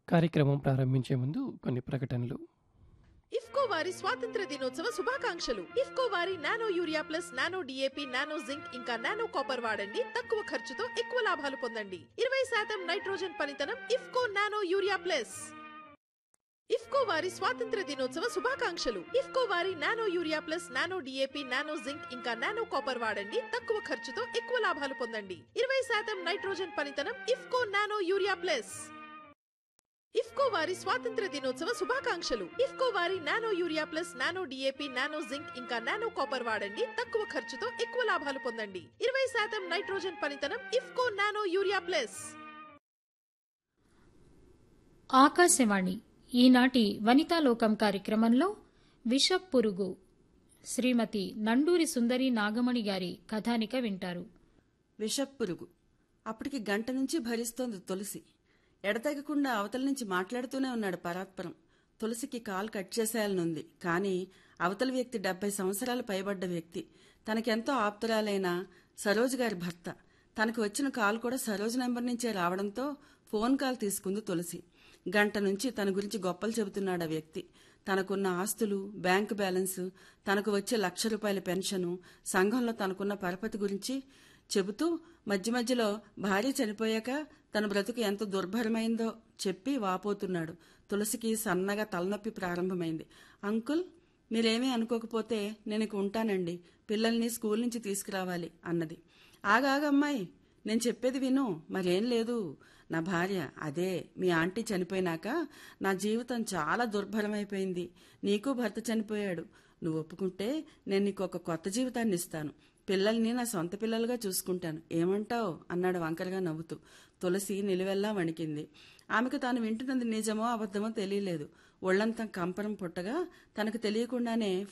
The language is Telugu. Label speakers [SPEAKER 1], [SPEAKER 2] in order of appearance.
[SPEAKER 1] కార్యక్రమం ప్రారంభించే ముందు కొన్ని ప్రకటనలు
[SPEAKER 2] ఇఫ్కో వారి స్వాతంత్ర దినోత్సవ శుభాకాంక్షలు ఇఫ్కో వారి nano urea plus nano DAP nano zinc ఇంకా నానో కాపర్ వాడండి తక్కువ ఖర్చుతో ఎక్కువ లాభాలు పొందండి ఇరవై శాతం నైట్రోజన్ పనితనం IFFCO nano urea plus IFFCO వారి స్వాతంత్ర దినోత్సవ శుభాకాంక్షలు ఇఫ్కో వారి nano urea plus nano DAP nano zinc ఇంకా నానో కాపర్ వాడండి తక్కువ ఖర్చుతో ఎక్కువ లాభాలు పొందండి ఇరవై శాతం నైట్రోజన్ పనితనం IFFCO nano urea plus IFFCO వారి స్వాతంత్ర దినోత్సవ శుభాకాంక్షలు ఇఫ్కో వారి nano urea plus nano DAP nano zinc ఇంకా నానో కాపర్ వాడండి తక్కువ ఖర్చుతో ఎక్కువ లాభాలు పొందండి ఇరవై శాతం నైట్రోజన్ పనితనం IFFCO nano urea plus
[SPEAKER 3] Akashvani ఈనాటి వనితాలోకం కార్యక్రమంలో విషపురుగు శ్రీమతి నండూరి సుందరి నాగమణి గారి కథానిక వింటారు
[SPEAKER 4] విషపురుగు అప్పటికి గంట నుంచి భరిస్తోంది తులసి ఎడతెగకుండా అవతల నుంచి మాట్లాడుతూనే ఉన్నాడు పరాత్పరం తులసికి కాల్ కట్ చేసేయాలనుంది కానీ అవతల వ్యక్తి డెబ్బై సంవత్సరాలు పైబడ్డ వ్యక్తి తనకెంతో ఆప్తురాలైన సరోజ్ గారి భర్త తనకు వచ్చిన కాల్ కూడా సరోజ్ నెంబర్ నుంచే రావడంతో ఫోన్ కాల్ తీసుకుంది తులసి గంట నుంచి తన గురించి గొప్పలు చెబుతున్నాడు ఆ వ్యక్తి తనకున్న ఆస్తులు బ్యాంకు బ్యాలెన్స్ తనకు వచ్చే లక్ష రూపాయల పెన్షను సంఘంలో తనకున్న పరపతి గురించి చెబుతూ మధ్య మధ్యలో భార్య చనిపోయాక తన బ్రతుకు ఎంత దుర్భరమైందో చెప్పి వాపోతున్నాడు తులసికి సన్నగా తలనొప్పి ప్రారంభమైంది అంకుల్ మీరేమీ అనుకోకపోతే నేను ఇక ఉంటానండి పిల్లల్ని స్కూల్ నుంచి తీసుకురావాలి అన్నది ఆగాగమ్మాయి నేను చెప్పేది విను మరేం లేదు నా భార్య అదే మీ ఆంటీ చనిపోయినాక నా జీవితం చాలా దుర్భరమైపోయింది నీకు భర్త చనిపోయాడు నువ్వు ఒప్పుకుంటే నేను నీకు ఒక కొత్త జీవితాన్ని ఇస్తాను పిల్లల్ని నా సొంత పిల్లలుగా చూసుకుంటాను ఏమంటావు అన్నాడు వంకరగా నవ్వుతూ తులసి నిలువెల్లా వణికింది ఆమెకు తాను వింటున్నది నిజమో అబద్ధమో తెలియలేదు ఒళ్లంతా కంపరం పుట్టగా తనకు తెలియకుండానే